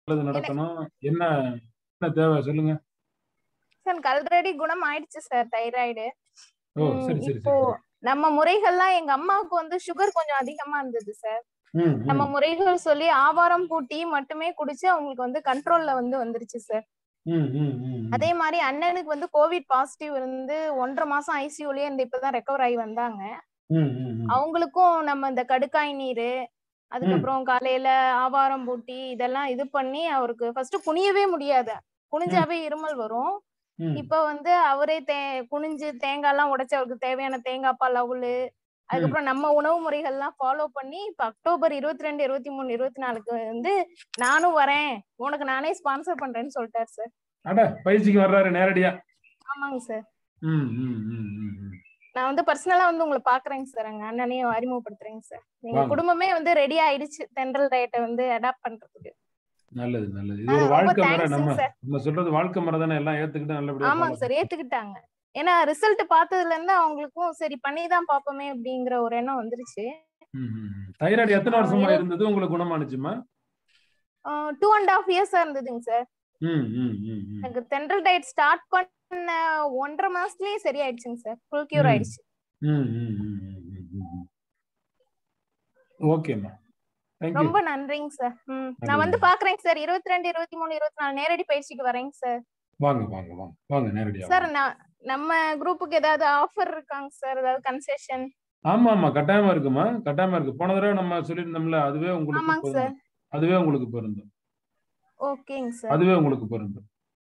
நல்லது நடக்கணும் என்ன என்ன தேவை சொல்லுங்க சார் எனக்கு ஆல்ரெடி குணம் ஆயிடுச்சு சார் தைராய்டு ஓ சரி சரி இப்போ சரி நம்ம முறைகள்லாம் எங்க அம்மாவுக்கு வந்து சுகர் கொஞ்சம் அதிகமா இருந்தது சார் ம், ம். நம்ம முறைகள் சொல்லி ஆவாரம் பூட்டி மட்டுமே குடிச்சு அவங்களுக்கு வந்து கண்ட்ரோல்ல வந்து வந்துருச்சு சார் ம், ம், ம், ம். அதே மாதிரி அண்ணனுக்கு வந்து கோவிட் பாசிட்டிவ் இருந்து ஒன்றரை மாசம் ஐசியூலயே இருந்து இப்பதான் ரெக்கவர் ஆகி வந்தாங்க ம், ம், ம். அவங்களுக்கும் நம்ம இந்த கடுக்காய் நீர் அதுக்கப்புறம் காலையில ஆவாரம் பூட்டி இதெல்லாம் இது பண்ணி அவருக்கு ஃபர்ஸ்ட் குனியவே முடியாது குனிஞ்சாவே இருமல் வரும் ம். இப்ப வந்து அவரே தே குனிஞ்சு தேங்காய் எல்லாம் உடைச்சு அவருக்கு தேவையான தேங்காய் பால் அவுளு அதுக்கப்புறம் நம்ம உணவு முறைகள் எல்லாம் ஃபாலோ பண்ணி இப்ப அக்டோபர் இருபத்தி ரெண்டு இருபத்தி மூணு இருபத்தி நாலுக்கு வந்து நானும் வரேன் உனக்கு நானே ஸ்பான்சர் பண்றேன்னு சொல்லிட்டாரு சார் அட பயிற்சிக்கு வர்றாரு நேரடியா ஆமாங்க சார் ம், ம், ம், ம், ம். நான் வந்து பர்சனலா வந்து உங்களை பாக்குறேங்க சார் எங்க அண்ணனையும் அறிமுகப்படுத்துறேங்க சார் எங்க வாங்க. குடும்பமே வந்து ரெடி ஆயிடுச்சு தென்றல் டயட்டை வந்து அடாப்ட் பண்றதுக்கு நல்லது நல்லது இது ஆ, ஒரு ரொம்ப வாழ்க்கை முறை தேங்க்ஸ் நம்ம சார் நம்ம சொல்றது வாழ்க்கை முறை தானே எல்லாம் ஏத்துக்கிட்டு நல்லபடியா ஆமாங்க follow சார் ஏத்துக்கிட்டாங்க ஏன்னா ரிசல்ட் பார்த்ததுல இருந்து அவங்களுக்கும் சரி பண்ணிதான் பாப்போமே அப்படிங்கிற ஒரு எண்ணம் வந்துருச்சு ம், ம், ம். தைராய்டு எத்தனை ஆ, வருஷமா இரு- இருந்தது உங்களுக்கு குணமானுச்சுமா டூ அண்ட் ஹாஃப் இயர்ஸா இருந்ததுங்க சார் ம், ம், ம், ம். எனக்கு தென்றல் டயட் ஸ்டார்ட் பண்ண ஒன்றரை மாசத்துலயே சரியாயிடுச்சுங்க சார் ஃபுல் கியூர் ம். ஆயிடுச்சு ம், ம், ம், ம், ம், ம், ம். ஓகேம்மா தேங்க்யூ ரொம்ப நன்றிங்க சார் ம் நான் நல்லது. வந்து பாக்குறேங்க சார் இருபத்தி ரெண்டு இருபத்தி மூணு இருபத்தி நாலு நேரடி பயிற்சிக்கு வரேங்க சார் வாங்க வாங்க வாங்க வாங்க நேரடியா சார் வாங்க. நான் நம்ம குரூப்புக்கு ஏதாவது ஆஃபர் இருக்காங்க சார் ஏதாவது கன்செஷன் ஆமா ஆமா கட்டாயமா இருக்குமா கட்டாயமா இருக்கு போன தடவை நம்ம சொல்லியிருந்தோம்ல அதுவே உங்களுக்கு ஆமாங்க சார் பொருந்தும் அதுவே உங்களுக்கு பொருந்தும் ஓகேங்க சார் அதுவே உங்களுக்கு பொருந்தும்